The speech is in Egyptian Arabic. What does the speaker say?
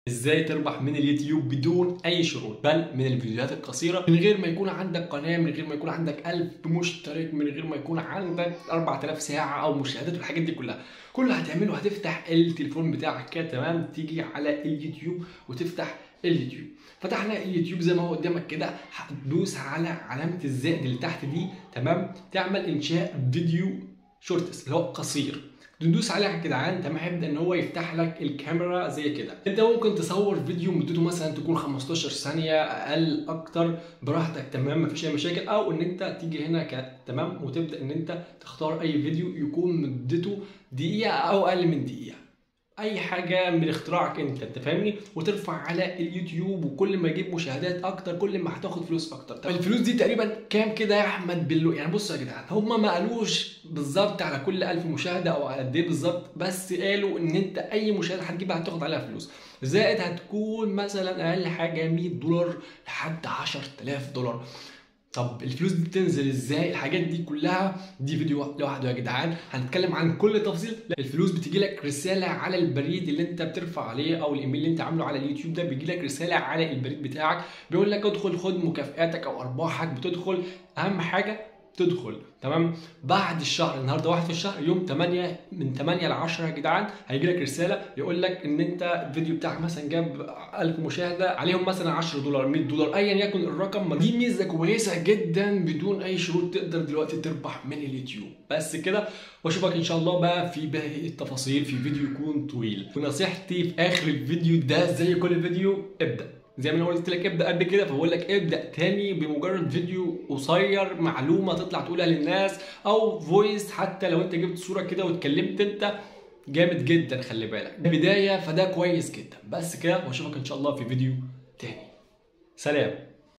ازاي تربح من اليوتيوب بدون اي شروط بل من الفيديوهات القصيره من غير ما يكون عندك قناه من غير ما يكون عندك 1000 مشترك من غير ما يكون عندك 4000 ساعه او مشاهدات والحاجات دي كلها كل اللي هتعمله هتفتح التليفون بتاعك كده تمام تيجي على اليوتيوب وتفتح اليوتيوب فتحنا اليوتيوب زي ما هو قدامك كده هتدوس على علامه الزائد اللي تحت دي تمام تعمل انشاء فيديو شورتس اللي هو قصير تدوس عليها يا جدعان تمام هيبدا ان هو يفتح لك الكاميرا زي كده انت ممكن تصور فيديو مدته مثلا تكون 15 ثانيه اقل اكتر براحتك تمام مفيش اي مشاكل او ان انت تيجي هنا ك... تمام وتبدا ان انت تختار اي فيديو يكون مدته دقيقه او اقل من دقيقه اي حاجه من اختراعك انت انت فاهمني وترفع على اليوتيوب وكل ما يجيب مشاهدات اكتر كل ما هتاخد فلوس اكتر طب الفلوس دي تقريبا كام كده يا احمد باللو يعني بصوا يا جدعان هم ما قالوش بالظبط على كل 1000 مشاهده او قد ايه بالظبط بس قالوا ان انت اي مشاهده هتجيبها هتاخد عليها فلوس زائد هتكون مثلا اقل حاجه 100 دولار لحد 10000 دولار طب الفلوس دي بتنزل ازاي الحاجات دي كلها دي فيديو لوحده يا جدعان هنتكلم عن كل تفصيل الفلوس بتيجي لك رساله على البريد اللي انت بترفع عليه او الايميل اللي انت عامله على اليوتيوب ده بيجي لك رساله على البريد بتاعك بيقول لك ادخل خد مكافئاتك او ارباحك بتدخل اهم حاجه تدخل تمام بعد الشهر النهارده واحد في الشهر يوم 8 من 8 ل 10 يا جدعان هيجي لك رساله يقول لك ان انت الفيديو بتاعك مثلا جاب 1000 مشاهده عليهم مثلا 10 دولار 100 دولار ايا يكن الرقم دي ميزه كويسه جدا بدون اي شروط تقدر دلوقتي تربح من اليوتيوب بس كده واشوفك ان شاء الله بقى في باقي التفاصيل في فيديو يكون طويل ونصيحتي في اخر الفيديو ده زي كل فيديو ابدا زي ما انا قلت لك ابدا قبل كده فبقول لك ابدا تاني بمجرد فيديو قصير معلومه تطلع تقولها للناس او فويس حتى لو انت جبت صوره كده واتكلمت انت جامد جدا خلي بالك بدايه فده كويس جدا بس كده واشوفك ان شاء الله في فيديو تاني سلام